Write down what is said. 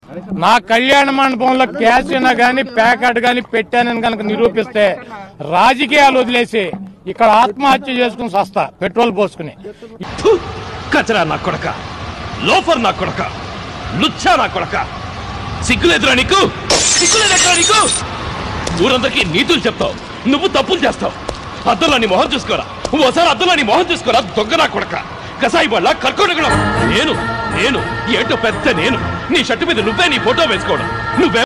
నా కళ్యాణ మండపంలో క్యాసినా గాని ప్యాకెట్ గాని పెట్టానని కనుక నిరూపిస్తే రాజకీయాలు వదిలేసి ఇక్కడ ఆత్మహత్య చేసుకుని సస్తా పెట్రోల్ పోసుకుని ఫు! కచరా నా కొడక లోఫర్ నా కొడక లుచ్చా నా కొడక సిగ్గులేదురా నీకు సిగ్గులేదెక్కడా నీకు ఊరందరికీ నీతులు చెప్తావు నువ్వు తప్పులు చేస్తావు అద్దంలో నీ మొహం చూసుకోరా ఓసారి అద్దంలో నీ మొహం చూసుకోరా దొంగ నా కొడక కసాయి బళ్ళ కర్కోడగడం నేను నేను ఏంటో పెద్ద నేను నీ షర్టు మీద నువ్వే నీ ఫోటో వేసుకోవడం నువ్వే